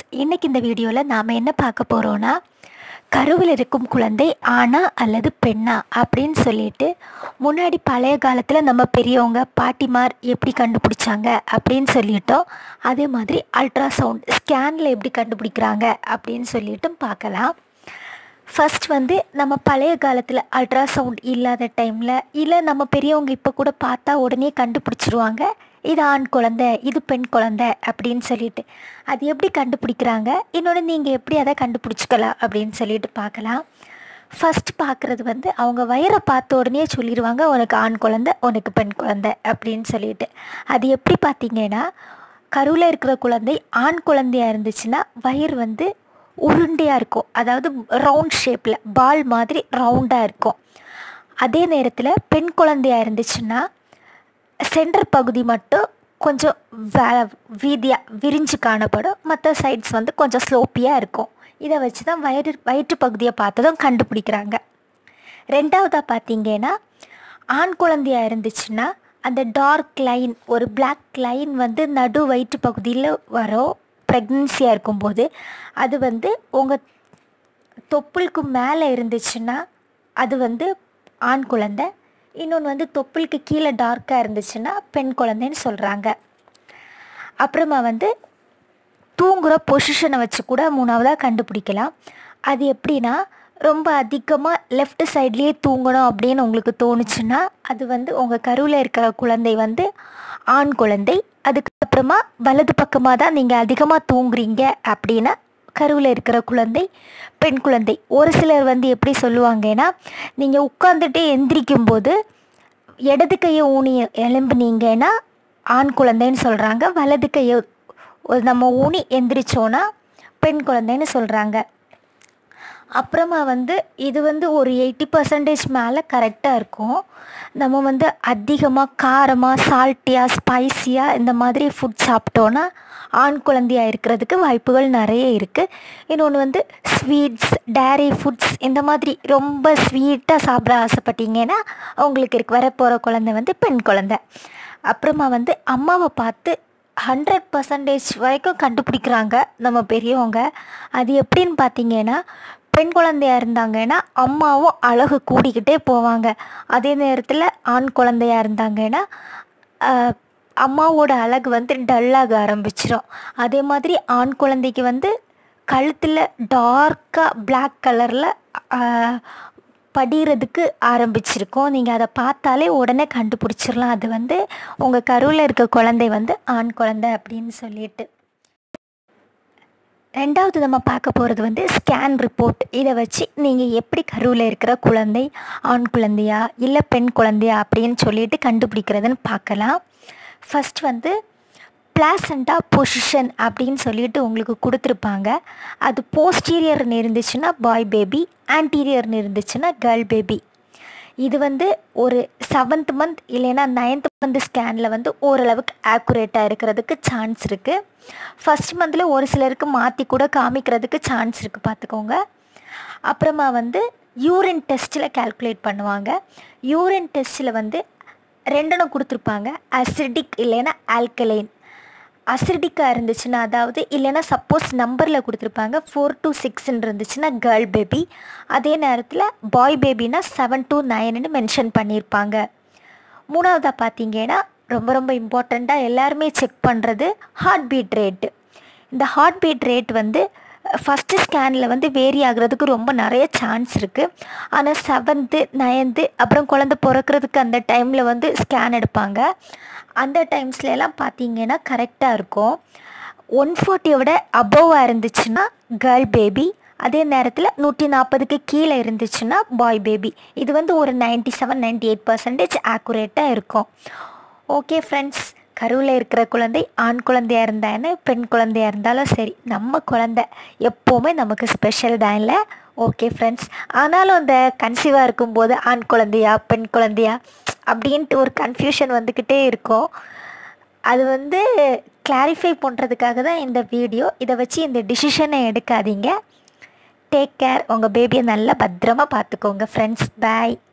இன்றைக்கி இந்த வீடியோவில் நாம் என்ன பார்க்க போகிறோன்னா கருவில் இருக்கும் குழந்தை ஆணா அல்லது பெண்ணா அப்படின்னு சொல்லிட்டு முன்னாடி பழைய காலத்தில் நம்ம பெரியவங்க பாட்டிமார் எப்படி கண்டுபிடிச்சாங்க அப்படின்னு சொல்லிட்டோம் அதே மாதிரி அல்ட்ராசவுண்ட் ஸ்கேனில் எப்படி கண்டுபிடிக்கிறாங்க அப்படின்னு சொல்லிட்டும் பார்க்கலாம் ஃபர்ஸ்ட் வந்து நம்ம பழைய காலத்தில் அல்ட்ராசவுண்ட் இல்லாத டைமில் இல்லை நம்ம பெரியவங்க இப்போ கூட பார்த்தா உடனே கண்டுபிடிச்சிருவாங்க இது ஆண் குழந்தை இது பெண் குழந்தை அப்படின்னு சொல்லிட்டு அது எப்படி கண்டுபிடிக்கிறாங்க இன்னொன்று நீங்கள் எப்படி அதை கண்டுபிடிச்சிக்கலாம் அப்படின்னு சொல்லிட்டு பார்க்கலாம் ஃபஸ்ட் பார்க்குறது வந்து அவங்க வயிறை பார்த்த உடனே சொல்லிடுவாங்க உனக்கு ஆண் குழந்தை உனக்கு பெண் குழந்தை அப்படின்னு சொல்லிட்டு அது எப்படி பார்த்தீங்கன்னா கருவில் இருக்கிற குழந்தை ஆண் குழந்தையாக இருந்துச்சுன்னா வயிறு வந்து உருண்டையாக இருக்கும் அதாவது ரவுண்ட் ஷேப்பில் பால் மாதிரி ரவுண்டாக இருக்கும் அதே நேரத்தில் பெண் குழந்தையாக இருந்துச்சுன்னா சென்டர் பகுதி மட்டும் கொஞ்சம் வே வீதியாக விரிஞ்சு காணப்படும் மற்ற சைட்ஸ் வந்து கொஞ்சம் ஸ்லோப்பியாக இருக்கும் இதை வச்சு தான் வயிறு வயிற்று பகுதியை பார்த்ததும் கண்டுபிடிக்கிறாங்க ரெண்டாவதாக பார்த்தீங்கன்னா ஆண் குழந்தையாக இருந்துச்சுன்னா அந்த டார்க் லைன் ஒரு பிளாக் லைன் வந்து நடு வயிற்று பகுதியில் வரும் ப்ரெக்னென்சியாக இருக்கும்போது அது வந்து உங்கள் தொப்புளுக்கு மேலே இருந்துச்சுன்னா அது வந்து ஆண் குழந்தை இன்னொன்று வந்து தொப்புளுக்கு கீழே டார்க்காக இருந்துச்சுன்னா பெண் குழந்தைன்னு சொல்கிறாங்க அப்புறமா வந்து தூங்குகிற பொசிஷனை வச்சு கூட மூணாவதாக கண்டுபிடிக்கலாம் அது எப்படின்னா ரொம்ப அதிகமாக லெஃப்ட் சைட்லேயே தூங்கணும் அப்படின்னு உங்களுக்கு தோணுச்சுன்னா அது வந்து உங்கள் கருவில் இருக்கிற குழந்தை வந்து ஆண் குழந்தை அதுக்கப்புறமா வலது பக்கமாக தான் நீங்கள் அதிகமாக தூங்குறீங்க அப்படின்னா கருவில் இருக்கிற குழந்தை பெண் குழந்தை ஒரு சிலர் வந்து எப்படி சொல்லுவாங்கன்னா நீங்கள் உட்காந்துட்டே எந்திரிக்கும் போது இடது கையை ஊனி எழும்புனீங்கன்னா ஆண் குழந்தைன்னு சொல்கிறாங்க வலது கையை நம்ம ஊனி எந்திரிச்சோன்னா பெண் குழந்தைன்னு சொல்கிறாங்க அப்புறமா வந்து இது வந்து ஒரு எயிட்டி பர்சன்டேஜ் மேலே கரெக்டாக இருக்கும் நம்ம வந்து அதிகமாக காரமாக சால்ட்டியாக ஸ்பைஸியாக இந்த மாதிரி ஃபுட் சாப்பிட்டோன்னா ஆண் குழந்தையாக இருக்கிறதுக்கு வாய்ப்புகள் நிறைய இருக்குது இன்னொன்று வந்து ஸ்வீட்ஸ் டேரி ஃபுட்ஸ் இந்த மாதிரி ரொம்ப ஸ்வீட்டாக சாப்பிட ஆசைப்பட்டீங்கன்னா அவங்களுக்கு இருக்க வரப்போகிற குழந்தை வந்து பெண் குழந்தை அப்புறமா வந்து அம்மாவை பார்த்து ஹண்ட்ரட் பர்சன்டேஜ் வரைக்கும் கண்டுபிடிக்கிறாங்க நம்ம பெரியவங்க அது எப்படின்னு பார்த்தீங்கன்னா பெண் குழந்தையாக இருந்தாங்கன்னா அம்மாவும் அழகு கூடிக்கிட்டே போவாங்க அதே நேரத்தில் ஆண் குழந்தையாக இருந்தாங்கன்னா அம்மாவோட அழகு வந்து டல்லாக ஆரம்பிச்சிடும் அதே மாதிரி ஆண் குழந்தைக்கு வந்து கழுத்தில் டார்க்காக பிளாக் கலரில் படிகிறதுக்கு ஆரம்பிச்சிருக்கோம் நீங்கள் அதை பார்த்தாலே உடனே கண்டுபிடிச்சிடலாம் அது வந்து உங்கள் கருவில் இருக்க குழந்தை வந்து ஆண் குழந்தை அப்படின்னு சொல்லிட்டு ரெண்டாவது நம்ம பார்க்க போகிறது வந்து ஸ்கேன் ரிப்போர்ட் இதை வச்சு நீங்கள் எப்படி கருவில் இருக்கிற குழந்தை ஆண் குழந்தையா இல்லை பெண் குழந்தையா அப்படின்னு சொல்லிட்டு கண்டுபிடிக்கிறதுன்னு பார்க்கலாம் ஃபஸ்ட் வந்து பிளாசண்டா பொசிஷன் அப்படின்னு சொல்லிட்டு உங்களுக்கு கொடுத்துருப்பாங்க அது போஸ்டீரியர்னு இருந்துச்சுன்னா பாய் பேபி ஆன்டீரியர்னு இருந்துச்சுன்னா கேர்ள் பேபி இது வந்து ஒரு செவன்த் மந்த் இல்லைன்னா நைன்த் மந்த் ஸ்கேனில் வந்து ஓரளவுக்கு ஆக்குரேட்டாக இருக்கிறதுக்கு சான்ஸ் இருக்குது ஃபஸ்ட் மந்தில் ஒரு சிலருக்கு மாற்றி கூட காமிக்கிறதுக்கு சான்ஸ் இருக்குது பார்த்துக்கோங்க அப்புறமா வந்து யூரின் டெஸ்ட்டில் கேல்குலேட் பண்ணுவாங்க யூரின் டெஸ்ட்டில் வந்து ரெண்டெண்ணம் கொடுத்துருப்பாங்க அசிடிக் இல்லைன்னா ஆல்கலைன் அசிடிக்காக இருந்துச்சுன்னா அதாவது இல்லைன்னா சப்போஸ் நம்பரில் கொடுத்துருப்பாங்க ஃபோர் டு சிக்ஸ்ன்னு இருந்துச்சுன்னா கேர்ள் பேபி அதே நேரத்தில் பாய் பேபினா செவன் டு நைன்னு மென்ஷன் பண்ணியிருப்பாங்க மூணாவதாக பார்த்தீங்கன்னா ரொம்ப ரொம்ப இம்பார்ட்டண்ட்டாக எல்லாருமே செக் பண்ணுறது ஹார்ட் பீட் ரேட்டு இந்த ஹார்ட் பீட் ரேட் வந்து ஃபஸ்ட்டு ஸ்கேனில் வந்து வேரி ஆகிறதுக்கு ரொம்ப நிறைய சான்ஸ் இருக்குது ஆனால் செவன்த்து நைன்த்து அப்புறம் குழந்த பிறக்கிறதுக்கு அந்த டைமில் வந்து ஸ்கேன் எடுப்பாங்க அந்த டைம்ஸ்லாம் பார்த்தீங்கன்னா கரெக்டாக இருக்கும் ஒன் ஃபார்ட்டியோட அபோவாக இருந்துச்சுன்னா கேர்ள் பேபி அதே நேரத்தில் நூற்றி நாற்பதுக்கு கீழே இருந்துச்சுன்னா பாய் பேபி இது வந்து ஒரு ninety seven ninety eight percentage ஆக்குரேட்டாக இருக்கும் ஓகே ஃப்ரெண்ட்ஸ் கருவில் இருக்கிற குழந்தை ஆண் குழந்தையாக இருந்தானே பெண் குழந்தையாக இருந்தாலும் சரி நம்ம குழந்தை எப்போவுமே நமக்கு ஸ்பெஷல் தான் இல்லை ஓகே ஃப்ரெண்ட்ஸ் ஆனாலும் அந்த கன்சீவாக இருக்கும்போது ஆண் குழந்தையா பெண் குழந்தையா அப்படின்ட்டு ஒரு கன்ஃபியூஷன் வந்துக்கிட்டே இருக்கும் அது வந்து கிளாரிஃபை பண்ணுறதுக்காக தான் இந்த வீடியோ இதை வச்சு இந்த டிசிஷனை எடுக்காதீங்க டேக் கேர் உங்கள் பேபியை நல்லா பத்திரமா பார்த்துக்கோங்க ஃப்ரெண்ட்ஸ் பாய்